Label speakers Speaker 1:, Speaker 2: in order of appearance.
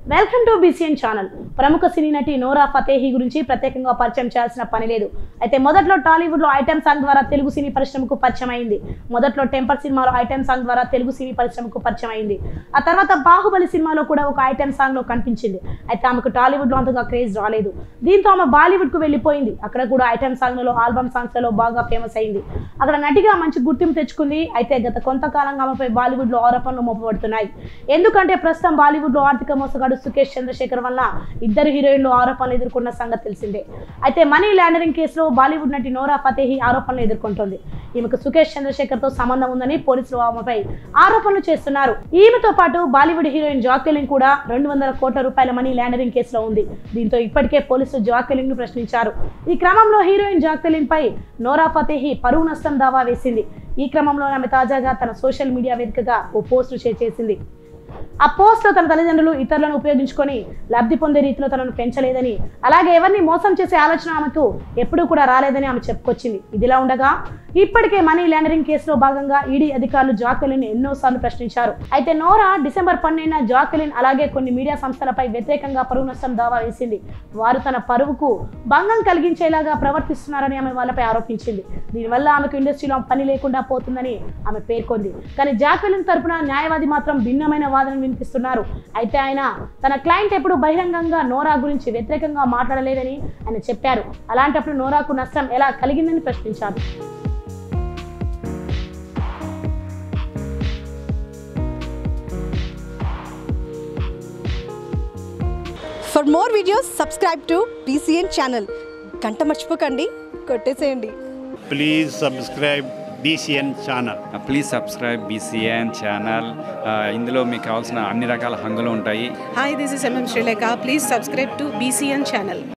Speaker 1: Welcome to BCN channel ప్రముఖ సినీ నటి నోరా ఫతేహి గురించి ప్రత్యేకంగా పరిచయం చేయాల్సిన పని లేదు అయితే మొదట్లో టాలీవుడ్ లో ఐటెం సాంగ్ ద్వారా తెలుగు సినీ పరిశ్రమకు పరిచయం అయింది మొదట్లో టెంపర్ సినిమాలో ఐటెం సాంగ్ ద్వారా తెలుగు సినీ పరిశ్రమకు పరిచయం అయింది ఆ తర్వాత బాహుబలి సినిమాలో కూడా ఒక ఐటెం సాంగ్ లో కనిపించింది అయితే ఆమెకు టాలీవుడ్ లో అంతగా క్రేజ్ రాలేదు దీంతో ఆమె బాలీవుడ్ కు వెళ్ళిపోయింది అక్కడ కూడా ఐటెం సాంగ్ లలో ఆల్బమ్ సాంగ్స్ లలో బాగా ఫేమస్ అయింది అక్కడ నటిగా మంచి గుర్తింపు తెచ్చుకుంది అయితే గత కొంతకాలంగా ఆమెపై బాలీవుడ్ లో ఆరోపణలు మోపబడుతున్నాయి ఎందుకంటే ప్రస్తుతం బాలీవుడ్ లో ఆర్థిక మోసగాడు సుకేష్ చంద్రశేఖర్ వల్ల ఇద్దరు హీరోయిన్లు ఆరోపణలు ఎదుర్కొన్న సంగతి తెలిసిందే అయితే మనీ లాండరింగ్ కేసులో బాలీవుడ్ నటి నోరా ఫతేహి ఆరోపణలు ఎదుర్కొంటోంది ఈమెకు సుకేష్ చంద్రశేఖర్ తో సంబంధం ఉందని పోలీసులు ఆమెపై ఆరోపణలు చేస్తున్నారు ఈమెతో పాటు బాలీవుడ్ హీరోయిన్ జాక్వెలిన్ కూడా రెండు వందల కోట్ల రూపాయల మనీ లాండరింగ్ కేసులో ఉంది దీంతో ఇప్పటికే పోలీసులు జాక్వెలిన్ ను ప్రశ్నించారు ఈ క్రమంలో హీరోయిన్ జాక్వెలిన్ పై నోరా ఫతేహి పరువు నష్టం దావా వేసింది ఈ క్రమంలో ఆమె తాజాగా తన సోషల్ మీడియా వేదికగా ఓ పోస్టు షేర్ చేసింది ఆ పోస్ట్లో తన తల్లిదండ్రులు ఇతరులను ఉపయోగించుకొని లబ్ధి పొందే రీతిలో తనను పెంచలేదని అలాగే ఎవరిని మోసం చేసే ఆలోచన ఆమెకు ఎప్పుడూ కూడా రాలేదని ఆమె చెప్పుకొచ్చింది ఇదిలా ఉండగా ఇప్పటికే మనీ లాండరింగ్ కేసులో భాగంగా ఈడీ అధికారులు జాక్వెలిన్ ఎన్నోసార్లు ప్రశ్నించారు అయితే నోరా డిసెంబర్ పన్నెండున జాక్వెలిన్ అలాగే కొన్ని మీడియా సంస్థలపై వ్యతిరేకంగా పరువు నష్టం దావా వేసింది వారు తన పరువుకు భంగం కలిగించేలాగా ప్రవర్తిస్తున్నారని ఆమె వాళ్ళపై ఆరోపించింది దీనివల్ల ఆమెకు ఇండస్ట్రీలో పని లేకుండా పోతుందని ఆమె పేర్కొంది కానీ జాక్వెలిన్ తరపున న్యాయవాది మాత్రం భిన్నమైన వాదనలు వినిపిస్తున్నారు అయితే ఆయన తన క్లయింట్ ఎప్పుడు బహిరంగంగా నోరా గురించి వ్యతిరేకంగా మాట్లాడలేదని ఆయన చెప్పారు అలాంటప్పుడు నోరాకు నష్టం ఎలా కలిగిందని ప్రశ్నించారు
Speaker 2: for more videos subscribe to BCN channel గంట మర్చిపోకండి కొట్టేసేయండి
Speaker 3: please subscribe BCN channel
Speaker 4: please subscribe BCN channel ఇందులో మీకు కావాల్సిన అన్ని రకాల హంగులు ఉంటాయి
Speaker 5: Hi, this is MM Sri Lanka. Please subscribe to BCN channel.